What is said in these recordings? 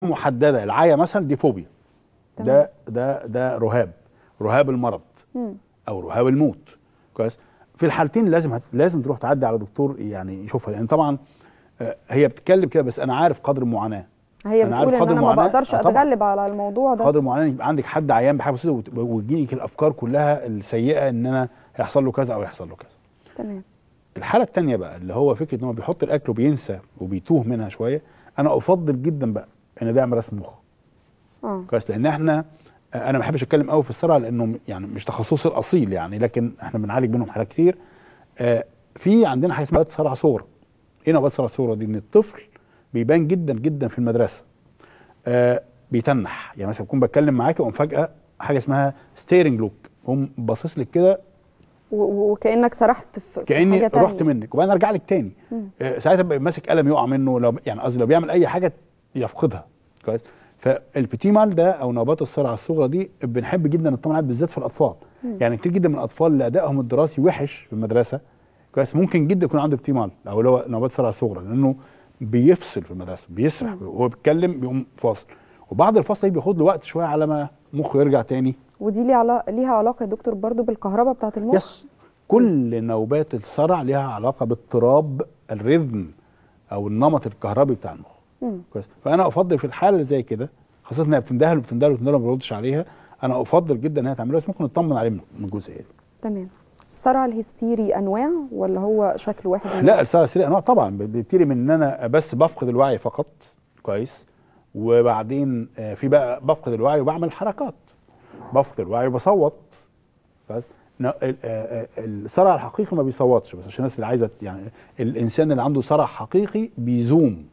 محدده العيا مثلا دي فوبيا ده ده ده رهاب رهاب المرض مم. او رهاب الموت كويس في الحالتين لازم هت... لازم تروح تعدي على دكتور يعني يشوفها لان طبعا آه، هي بتتكلم كده بس انا عارف قدر المعاناه هي أنا عارف بتقول ان قدر انا ما المعاناة. بقدرش آه طبعاً. اتغلب على الموضوع ده قدر المعاناه يبقى عندك حد عيان بحاجه بسيطه وت- وتجيلك الافكار كلها السيئه ان انا هيحصل له كذا او يحصل له كذا تمام الحاله الثانيه بقى اللي هو فكره ان هو بيحط الاكل وبينسى وبيتوه منها شويه انا افضل جدا بقى ان ده يعمل رسم مخ اه كويس لان احنا آه، انا ما بحبش اتكلم قوي في الصرع لانه م- يعني مش تخصصي الاصيل يعني لكن احنا بنعالج منهم حالات كتير آه، في عندنا حاجه اسمها نوبات صرع صغرى ايه نوبات صرع صغرى دي ان الطفل بيبان جدا جدا في المدرسه آه، بيتنح يعني مثلا اكون بتكلم معاك وقوم فجاه حاجه اسمها ستيرنج لوك قوم باصص لك كده و- و- وكانك سرحت في في كاني حاجة تانية. رحت منك وبعدين ارجع لك تاني مم. آه، ساعتها بقى ماسك قلم يقع منه لو يعني قصدي لو بيعمل اي حاجه يفقدها كويس فالبتيمال ده او نوبات الصرع الصغرى دي بنحب جدا نطمن عليها بالذات في الاطفال يعني كتير جدا من الاطفال اللي ادائهم الدراسي وحش في المدرسه كويس ممكن جدا يكون عنده بتيمال او اللي هو نوبات صرع صغرى لانه بيفصل في المدرسه بيسرح وهو بيتكلم بيقوم فاصل وبعد الفصل دي بياخد له وقت شويه على ما مخه يرجع تاني ودي ليها علاقه ليها علاقه يا دكتور برضو بالكهرباء بتاعه المخ يس كل نوبات الصرع لها علاقه باضطراب الريذم او النمط الكهربي بتاع المخ مم. كويس فانا افضل في الحاله اللي زي كده خاصه انها بتندهل وبتندهل وبتندهل وما بيردش عليها انا افضل جدا انها تعملها بس ممكن نطمن عليه من من الجزئيه دي تمام الصرع الهستيري انواع ولا هو شكل واحد لا الصرع السريع انواع طبعا بيبتدي من ان انا بس بفقد الوعي فقط كويس وبعدين آه، في بقى بفقد الوعي وبعمل حركات بفقد الوعي وبصوت بس ن- ال- آه، آه، الصرع الحقيقي ما بيصوتش بس عشان الناس اللي عايزه يعني الانسان اللي عنده صرع حقيقي بيزوم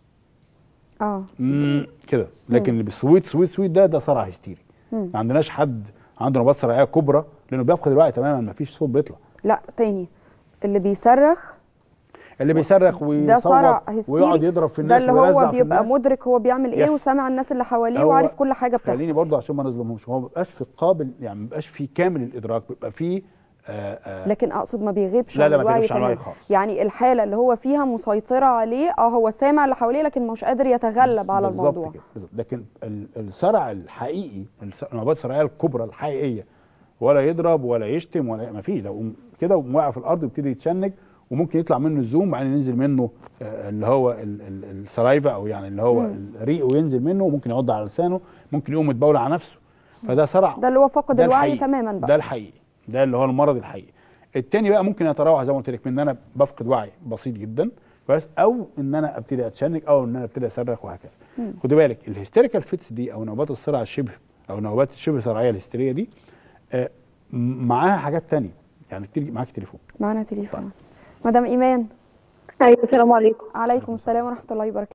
اه مم، كده لكن اللي بالسويت سويت سويت ده ده صرع هستيري مم. ما عندناش حد عنده نوبات صرعيه كبرى لانه بيفقد الوعي تماما ما فيش صوت بيطلع لا تاني اللي بيصرخ اللي بيصرخ ده صرع ويصوت هستيري ويقعد يضرب في ده الناس اللي ويرزع هو في بيبقى الناس. مدرك هو بيعمل ايه يس. وسامع الناس اللي حواليه هو- وعارف كل حاجه بتحصل خليني برضه عشان ما نظلمهمش هو ما بيبقاش في قابل يعني ما بيبقاش في كامل الادراك بيبقى في آه آه لكن اقصد ما بيغيبش لا، عن لا، ما الوعي بيغيبش عن الوعي تماما خالص. يعني الحاله اللي هو فيها مسيطره عليه اه هو سامع اللي حواليه لكن مش قادر يتغلب على بالظبط الموضوع كده بالظبط. لكن ال- الصرع الحقيقي الص- النوبات الصرعيه الكبرى الحقيقيه ولا يضرب ولا يشتم ولا ما فيش ده قوم كده وقوم واقع في الارض ويبتدي يتشنج وممكن يطلع منه الزوم بعدين ينزل منه آه، اللي هو ال- ال- السلايفا او يعني اللي هو الريق وينزل منه وممكن يعض على لسانه ممكن يقوم يتبول على نفسه فده صرع ده اللي هو فقد ده الوعي الحقيقي. تماما ده بقى الحقيقي ده اللي هو المرض الحقيقي التاني بقى ممكن يتراوح زي ما قلت لك من ان انا بفقد وعي بسيط جدا كويس او ان انا ابتدي اتشنج او ان انا ابتدي اصرخ وهكذا خدي بالك الهيستيريكال فيتس دي او نوبات الصرع الشبه او نوبات الشبه صرعيه الهستيريه دي آه، م- معاها حاجات تانية يعني كتير معاك تليفون معانا تليفون مدام ايمان ايوه السلام عليكم عليكم السلام ورحمه الله وبركاته